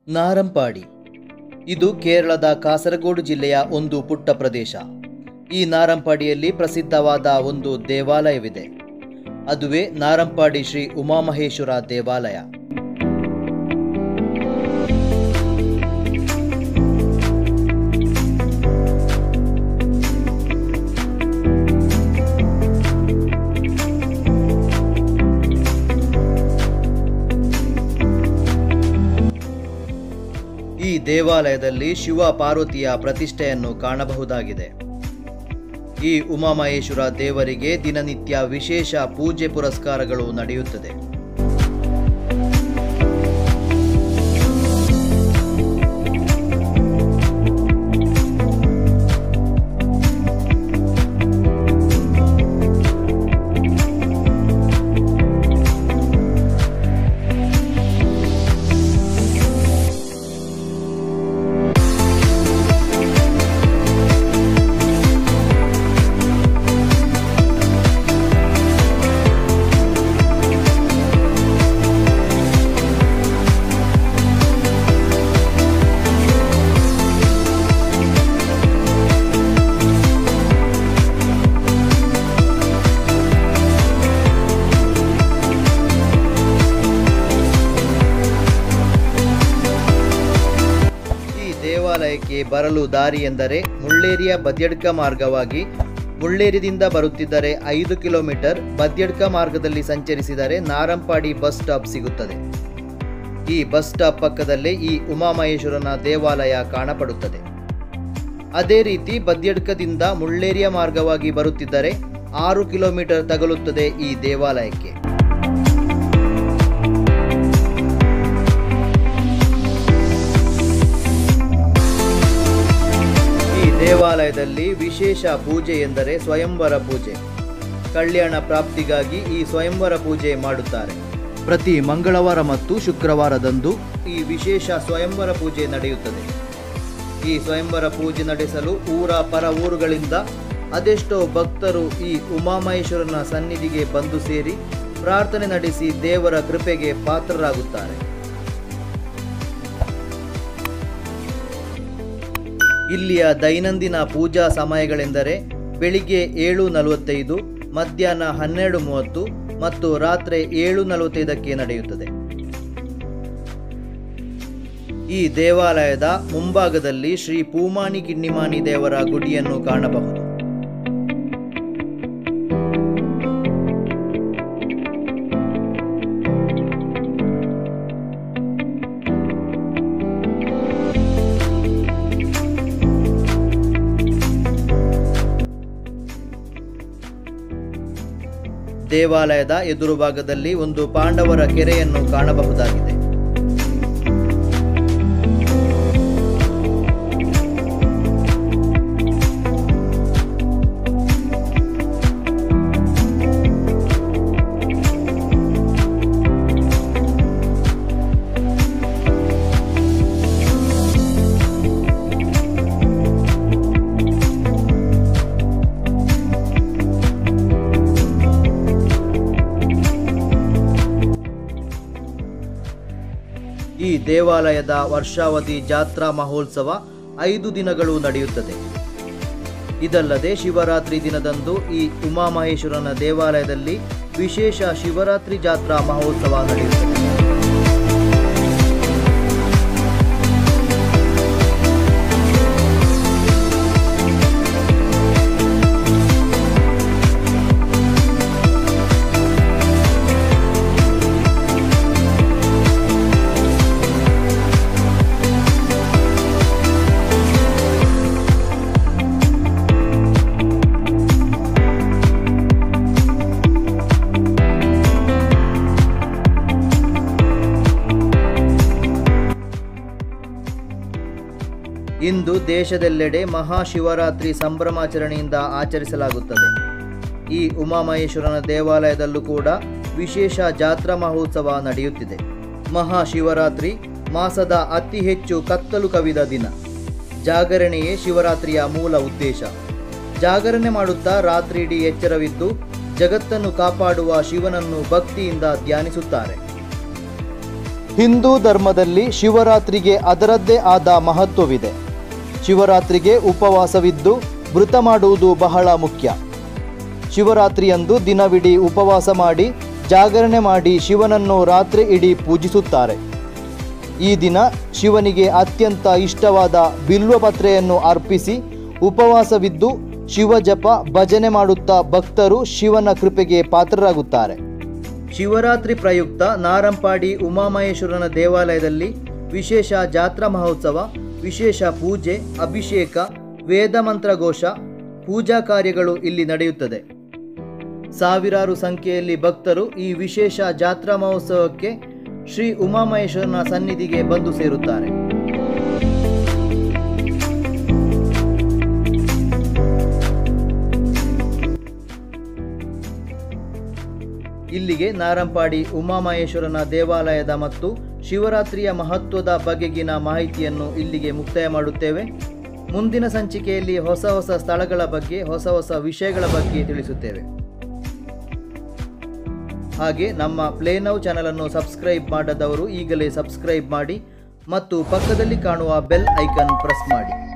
ನಾರಂಪಾಡಿ ಇದು ಕೇರಳದ ಕಾಸರಗೋಡು ಜಿಲ್ಲೆಯ ಒಂದು ಪುಟ್ಟ ಪ್ರದೇಶ ಈ ನಾರಂಪಾಡಿಯಲ್ಲಿ ಪ್ರಸಿದ್ಧವಾದ ಒಂದು ದೇವಾಲಯವಿದೆ ಅದುವೇ ನಾರಂಪಾಡಿ ಶ್ರೀ ಉಮಾಮಹೇಶ್ವರ ದೇವಾಲಯ ಈ ದೇವಾಲಯದಲ್ಲಿ ಶಿವ ಪಾರ್ವತಿಯ ಪ್ರತಿಷ್ಠೆಯನ್ನು ಕಾಣಬಹುದಾಗಿದೆ ಈ ಉಮಾಮಹೇಶ್ವರ ದೇವರಿಗೆ ದಿನನಿತ್ಯ ವಿಶೇಷ ಪೂಜೆ ಪುರಸ್ಕಾರಗಳು ನಡೆಯುತ್ತದೆ ಈ ದೇವಾಲಯಕ್ಕೆ ಬರಲು ದಾರಿ ಎಂದರೆ ಮುಳ್ಳೇರಿಯ ಬದ್ಯಡ್ಕ ಮಾರ್ಗವಾಗಿ ಮುಳ್ಳೇರಿದಿಂದ ಬರುತ್ತಿದ್ದರೆ ಐದು ಕಿಲೋಮೀಟರ್ ಬದ್ಯಡ್ಕ ಮಾರ್ಗದಲ್ಲಿ ಸಂಚರಿಸಿದರೆ ನಾರಂಪಾಡಿ ಬಸ್ ಸ್ಟಾಪ್ ಸಿಗುತ್ತದೆ ಈ ಬಸ್ ಸ್ಟಾಪ್ ಪಕ್ಕದಲ್ಲೇ ಈ ಉಮಾಮಹೇಶ್ವರನ ದೇವಾಲಯ ಕಾಣಪಡುತ್ತದೆ ಅದೇ ರೀತಿ ಬದ್ಯಡ್ಕದಿಂದ ಮುಳ್ಳೇರಿಯ ಮಾರ್ಗವಾಗಿ ಬರುತ್ತಿದ್ದರೆ ಆರು ಕಿಲೋಮೀಟರ್ ತಗಲುತ್ತದೆ ಈ ದೇವಾಲಯಕ್ಕೆ ಈ ದೇವಾಲಯದಲ್ಲಿ ವಿಶೇಷ ಪೂಜೆ ಎಂದರೆ ಸ್ವಯಂವರ ಪೂಜೆ ಕಲ್ಯಾಣ ಪ್ರಾಪ್ತಿಗಾಗಿ ಈ ಸ್ವಯಂವರ ಪೂಜೆ ಮಾಡುತ್ತಾರೆ ಪ್ರತಿ ಮಂಗಳವಾರ ಮತ್ತು ಶುಕ್ರವಾರದಂದು ಈ ವಿಶೇಷ ಸ್ವಯಂವರ ಪೂಜೆ ನಡೆಯುತ್ತದೆ ಈ ಸ್ವಯಂವರ ಪೂಜೆ ನಡೆಸಲು ಊರ ಪರ ಊರುಗಳಿಂದ ಅದೆಷ್ಟೋ ಭಕ್ತರು ಈ ಉಮಾಮಹೇಶ್ವರನ ಸನ್ನಿಧಿಗೆ ಬಂದು ಸೇರಿ ಪ್ರಾರ್ಥನೆ ನಡೆಸಿ ದೇವರ ಕೃಪೆಗೆ ಪಾತ್ರರಾಗುತ್ತಾರೆ ಇಲ್ಲಿಯ ದೈನಂದಿನ ಪೂಜಾ ಸಮಯಗಳೆಂದರೆ ಬೆಳಿಗ್ಗೆ ಏಳು ನಲವತ್ತೈದು ಮಧ್ಯಾಹ್ನ ಹನ್ನೆರಡು ಮೂವತ್ತು ಮತ್ತು ರಾತ್ರಿ ಏಳು ನಲವತ್ತೈದಕ್ಕೆ ನಡೆಯುತ್ತದೆ ಈ ದೇವಾಲಯದ ಮುಂಭಾಗದಲ್ಲಿ ಶ್ರೀ ಪೂಮಾನಿ ಕಿಣ್ಣಿಮಾನಿ ದೇವರ ಗುಡಿಯನ್ನು ಕಾಣಬಹುದು ದೇವಾಲಯದ ಎದುರು ಭಾಗದಲ್ಲಿ ಒಂದು ಪಾಂಡವರ ಕೆರೆಯನ್ನು ಕಾಣಬಹುದಾಗಿದೆ ಈ ದೇವಾಲಯದ ವರ್ಷಾವಧಿ ಜಾತ್ರಾ ಮಹೋತ್ಸವ ಐದು ದಿನಗಳು ನಡೆಯುತ್ತದೆ ಇದಲ್ಲದೆ ಶಿವರಾತ್ರಿ ದಿನದಂದು ಈ ಉಮಾಮಹೇಶ್ವರನ ದೇವಾಲಯದಲ್ಲಿ ವಿಶೇಷ ಶಿವರಾತ್ರಿ ಜಾತ್ರಾ ಮಹೋತ್ಸವ ನಡೆಯುತ್ತದೆ ಇಂದು ದೇಶದೆಲ್ಲೆಡೆ ಮಹಾಶಿವರಾತ್ರಿ ಸಂಭ್ರಮಾಚರಣೆಯಿಂದ ಆಚರಿಸಲಾಗುತ್ತದೆ ಈ ಉಮಾಮಹೇಶ್ವರನ ದೇವಾಲಯದಲ್ಲೂ ಕೂಡ ವಿಶೇಷ ಜಾತ್ರಾ ಮಹೋತ್ಸವ ನಡೆಯುತ್ತಿದೆ ಮಹಾಶಿವರಾತ್ರಿ ಮಾಸದ ಅತಿ ಹೆಚ್ಚು ಕತ್ತಲು ಕವಿದ ದಿನ ಜಾಗರಣೆಯೇ ಶಿವರಾತ್ರಿಯ ಮೂಲ ಉದ್ದೇಶ ಜಾಗರಣೆ ಮಾಡುತ್ತಾ ರಾತ್ರಿಯಿಡೀ ಎಚ್ಚರವಿದ್ದು ಜಗತ್ತನ್ನು ಕಾಪಾಡುವ ಶಿವನನ್ನು ಭಕ್ತಿಯಿಂದ ಧ್ಯಾನಿಸುತ್ತಾರೆ ಹಿಂದೂ ಧರ್ಮದಲ್ಲಿ ಶಿವರಾತ್ರಿಗೆ ಅದರದ್ದೇ ಆದ ಮಹತ್ವವಿದೆ ಶಿವರಾತ್ರಿಗೆ ಉಪವಾಸವಿದ್ದು ಮೃತ ಮಾಡುವುದು ಬಹಳ ಮುಖ್ಯ ಶಿವರಾತ್ರಿಯಂದು ದಿನವಿಡೀ ಉಪವಾಸ ಮಾಡಿ ಜಾಗರಣೆ ಮಾಡಿ ಶಿವನನ್ನು ರಾತ್ರಿ ಇಡೀ ಪೂಜಿಸುತ್ತಾರೆ ಈ ದಿನ ಶಿವನಿಗೆ ಅತ್ಯಂತ ಇಷ್ಟವಾದ ಬಿಲ್ವಪತ್ರೆಯನ್ನು ಅರ್ಪಿಸಿ ಉಪವಾಸವಿದ್ದು ಶಿವಜಪ ಭಜನೆ ಮಾಡುತ್ತಾ ಭಕ್ತರು ಶಿವನ ಕೃಪೆಗೆ ಪಾತ್ರರಾಗುತ್ತಾರೆ ಶಿವರಾತ್ರಿ ಪ್ರಯುಕ್ತ ನಾರಂಪಾಡಿ ಉಮಾಮಹೇಶ್ವರನ ದೇವಾಲಯದಲ್ಲಿ ವಿಶೇಷ ಜಾತ್ರಾ ಮಹೋತ್ಸವ ವಿಶೇಷ ಪೂಜೆ ಅಭಿಷೇಕ ವೇದ ಮಂತ್ರಘೋಷ ಪೂಜಾ ಕಾರ್ಯಗಳು ಇಲ್ಲಿ ನಡೆಯುತ್ತದೆ ಸಾವಿರಾರು ಸಂಖ್ಯೆಯಲ್ಲಿ ಭಕ್ತರು ಈ ವಿಶೇಷ ಜಾತ್ರಾ ಮಹೋತ್ಸವಕ್ಕೆ ಶ್ರೀ ಉಮಾಮಹೇಶ್ವರನ ಸನ್ನಿಧಿಗೆ ಬಂದು ಸೇರುತ್ತಾರೆ ಇಲ್ಲಿಗೆ ನಾರಂಪಾಡಿ ಉಮಾಮಹೇಶ್ವರನ ದೇವಾಲಯದ ಮತ್ತು ಶಿವರಾತ್ರಿಯ ಮಹತ್ವದ ಬಗೆಗಿನ ಮಾಹಿತಿಯನ್ನು ಇಲ್ಲಿಗೆ ಮುಕ್ತಾಯ ಮಾಡುತ್ತೇವೆ ಮುಂದಿನ ಸಂಚಿಕೆಯಲ್ಲಿ ಹೊಸ ಹೊಸ ಸ್ಥಳಗಳ ಬಗ್ಗೆ ಹೊಸ ಹೊಸ ವಿಷಯಗಳ ಬಗ್ಗೆ ತಿಳಿಸುತ್ತೇವೆ ಹಾಗೆ ನಮ್ಮ ಪ್ಲೇನೌ ಚಾನಲನ್ನು ಸಬ್ಸ್ಕ್ರೈಬ್ ಮಾಡದವರು ಈಗಲೇ ಸಬ್ಸ್ಕ್ರೈಬ್ ಮಾಡಿ ಮತ್ತು ಪಕ್ಕದಲ್ಲಿ ಕಾಣುವ ಬೆಲ್ ಐಕನ್ ಪ್ರೆಸ್ ಮಾಡಿ